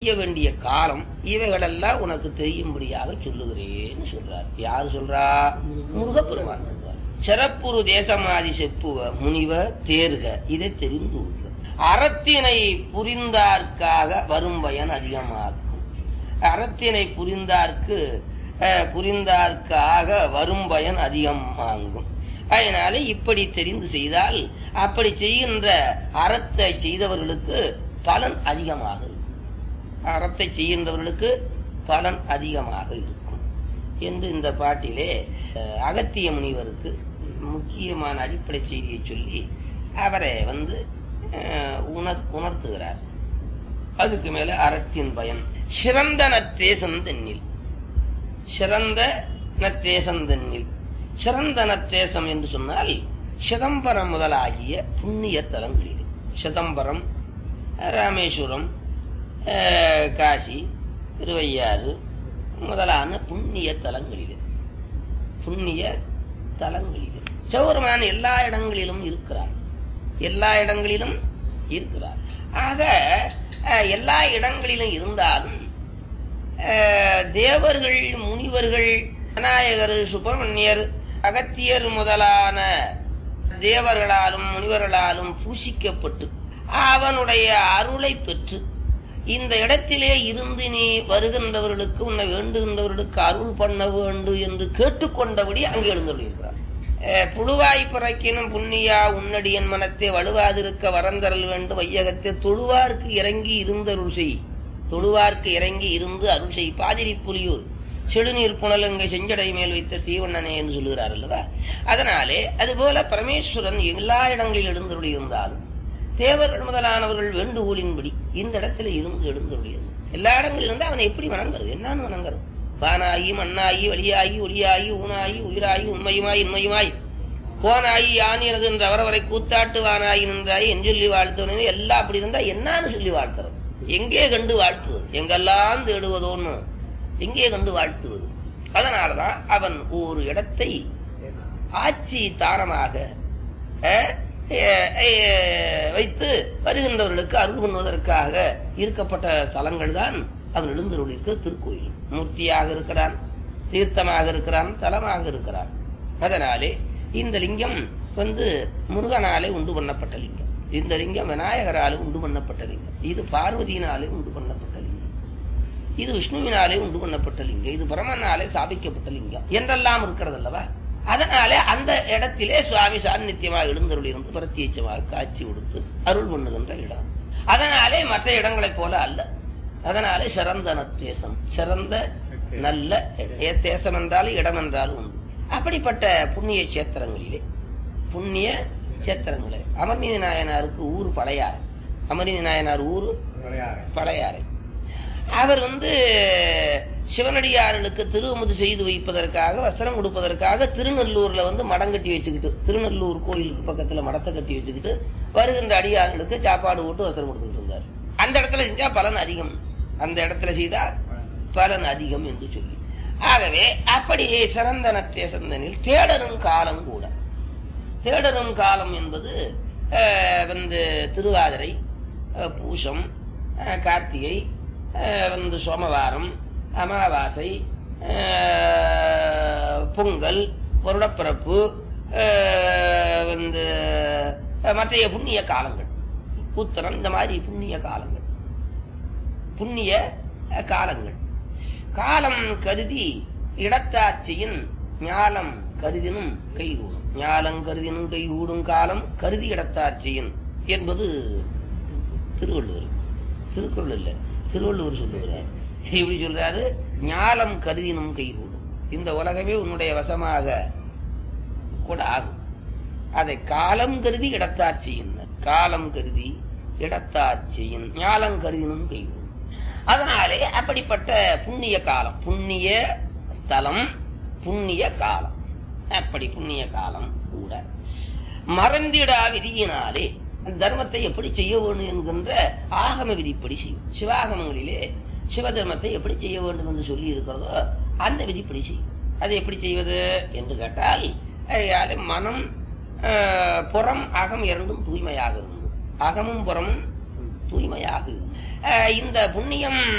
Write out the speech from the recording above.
செய்ய வேண்டிய காலம் இவைகளெல்லாம் உனக்கு தெரியும்படியாக சொல்லுகிறேன்னு சொல்றார் யாரு சொல்றா முருகப்பெருமான் சொல்றார் சிறப்புறு தேசமாதி செப்புவ முனிவ தேர்க இதை தெரிந்து கொள்க அறத்தினை புரிந்தார்க்காக வரும் பயன் அதிகமாகும் அறத்தினை புரிந்தார்க்கு அஹ், புரிந்தார்க்காக வரும் பயன் அதிகமாகும் அதனால இப்படி தெரிந்து செய்தால் அப்படி செய்கின்ற அறத்தை செய்தவர்களுக்கு பலன் அதிகமாக இருக்கும் அறத்தை செய்கின்றவர்களுக்கு பலன் அதிகமாக இருக்கும் என்று இந்த பாட்டிலே அஹ், அகத்திய முனிவருக்கு முக்கியமான அடிப்படை செய்தியை சொல்லி அவரை வந்து அஹ், உணர் உணர்த்துகிறார் அதுக்கு மேல அறத்தின் பயன் சிறந்த நற்றேசந்தென்னில் சிறந்த நற்றேசந்தென்னில் சிறந்த நற்றேசம் என்று சொன்னால் சிதம்பரம் முதலாகிய புண்ணிய தலங்களில் சிதம்பரம் ராமேஸ்வரம் அஹ், காசி திருவையாறு முதலான புண்ணிய தலங்களில் புண்ணிய தலங்களில் சிவபெருமான் எல்லா இடங்களிலும் இருக்கிறார் எல்லா இடங்களிலும் இருக்கிறார் ஆக அஹ், எல்லா இடங்களிலும் இருந்தாலும் அஹ், தேவர்கள் முனிவர்கள் விநாயகர் சுப்பிரமணியர் அகத்தியர் முதலான தேவர்களாலும் முனிவர்களாலும் பூசிக்கப்பட்டு அவனுடைய அருளை பெற்று இந்த இடத்திலே இருந்து நீ வருகின்றவர்களுக்கு உன்னை வேண்டுகின்றவர்களுக்கு அருள் பண்ண வேண்டும் என்று கேட்டுக்கொண்டபடி அங்கே எழுந்துள்ளார் புழுவாய் பிறக்கினும் புண்ணியா உன்னடியன் மனத்தை வலுவாதிருக்க வரந்தரல் வேண்டும் வையகத்தை தொழுவார்க்கு இறங்கி இருந்தருள் செய் தொழுவார்க்கு இறங்கி இருந்து அருள் செய் பாதிரி புலியூர் செடுநீர் புனலங்கை செஞ்சடை மேல் வைத்த தீவண்ணனே என்று சொல்லுகிறார் அல்லவா அதனாலே அதுபோல பரமேஸ்வரன் எல்லா இடங்களில் எழுந்தருளி இருந்தாலும் தேவர்கள் முதலானவர்கள் வேண்டுகோளின்படி இந்த இடத்துல இருந்து எழுந்தருளியது எல்லா இடங்களிலும் இருந்து அவனை எப்படி வணங்குறது என்னன்னு வணங்குறது வானாயி மண்ணாயி வழியாயி ஒளியாயி ஊனாயி உயிராயி உண்மையுமாய் இன்மையுமாய் போனாயி யானியனது என்று அவரவரை கூத்தாட்டு வானாயி நின்றாய் என் சொல்லி வாழ்த்துவனே எல்லாம் அப்படி இருந்தா என்னன்னு சொல்லி வாழ்த்துறது எங்கே கண்டு வாழ்த்துவது எங்கெல்லாம் தேடுவதோன்னு எங்கே கண்டு வாழ்த்துவது அதனாலதான் அவன் ஒரு இடத்தை ஆட்சி தானமாக அஹ், அஹ், அஹ், வைத்து வருகின்றவர்களுக்கு அருள் பண்ணுவதற்காக இருக்கப்பட்ட ஸ்தலங்கள் தான் அவன் எழுந்தருளிருக்கிற திருக்கோயில் மூர்த்தியாக இருக்கிறான் தீர்த்தமாக இருக்கிறான் தலமாக இருக்கிறான் அதனாலே இந்த லிங்கம் வந்து முருகனாலே உண்டு பண்ணப்பட்ட லிங்கம் இந்த லிங்கம் விநாயகராலே உண்டு பண்ணப்பட்ட லிங்கம் இது பார்வதியினாலே உண்டு பண்ணப்பட்ட லிங்கம் இது விஷ்ணுவினாலே உண்டு பண்ணப்பட்ட லிங்கம் இது பிரமனாலே ஸ்தாபிக்கப்பட்ட லிங்கம் என்றெல்லாம் இருக்கிறது அல்லவா அதனாலே அந்த இடத்திலே சுவாமி சாநித்தியமாக எழுந்தருள் இருந்து பிரத்யட்சமாக காட்சி கொடுத்து அருள் பண்ணுகின்ற இடம் அதனாலே மற்ற இடங்களைப் போல அல்ல அதனாலே சிறந்த நத்தேசம் சிறந்த நல்ல ஏ தேசம் என்றாலும் இடம் என்றாலும் உண்டு அப்படிப்பட்ட புண்ணிய சேத்திரங்களிலே புண்ணிய சேத்திரங்களே அமர்நீதி நாயனாருக்கு ஊர் பழையாறு அமர்நீதி நாயனார் ஊர் பழையாறை அவர் வந்து சிவனடியார்களுக்கு திருவமுது செய்து வைப்பதற்காக வஸ்திரம் கொடுப்பதற்காக திருநெல்லூர்ல வந்து மடம் கட்டி வச்சுக்கிட்டு திருநெல்லூர் கோயிலுக்கு பக்கத்துல மடத்தை கட்டி வச்சுக்கிட்டு வருகின்ற அடியார்களுக்கு சாப்பாடு போட்டு வஸ்திரம் கொடுத்துக்கிட்டு இருந்தார் அந்த இடத்துல செஞ்சா பலன் அதிகம் அந்த இடத்துல செய்தா பலன் அதிகம் என்று சொல்லி ஆகவே அப்படி சிறந்த நத்தேசந்தனில் தேடரும் காலம் கூட தேடரும் காலம் என்பது அஹ், வந்து திருவாதிரை அஹ், பூசம் அஹ், கார்த்திகை அஹ், வந்து சோமவாரம் அமாவாசை அஹ், பொங்கல் வருடப்பிறப்பு அஹ், வந்து அஹ், மற்றைய புண்ணிய காலங்கள் உத்தரம் இந்த மாதிரி புண்ணிய காலங்கள் புண்ணிய அஹ், காலங்கள் காலம் கருதி இடத்தாட்சியின் ஞாலம் கருதினும் கைகூடும் ஞாலம் கருதினும் கைகூடும் காலம் கருதி இடத்தாட்சியின் என்பது திருவள்ளுவர் திருக்குறள் இல்ல திருவள்ளுவர் சொல்லுகிறார் இப்படி சொல்றாரு ஞாலம் கருதினும் கைகூடும் இந்த உலகமே உன்னுடைய வசமாக கூட ஆகும் அதை காலம் கருதி இடத்தாட்சியின் காலம் கருதி இடத்தாட்சியின் ஞாலம் கருதினும் கைகூடும் அதனாலே அப்படிப்பட்ட புண்ணிய காலம் புண்ணிய ஸ்தலம் புண்ணிய காலம் அப்படி புண்ணிய காலம் கூட மறந்திடா விதியினாலே தர்மத்தை எப்படி செய்ய வேண்டும் என்கின்ற ஆகம விதிப்படி செய்யும் சிவாகமங்களிலே சிவ தர்மத்தை எப்படி செய்ய வேண்டும் என்று சொல்லி இருக்கிறதோ அந்த விதிப்படி செய்யும் அதை எப்படி செய்வது என்று கேட்டால் அதையாலே மனம் ஆஹ், புறம் அகம் இரண்டும் தூய்மையாக இருந்தது அகமும் புறமும் தூய்மையாக இருந்து. ஆஹ், இந்த புண்ணியம்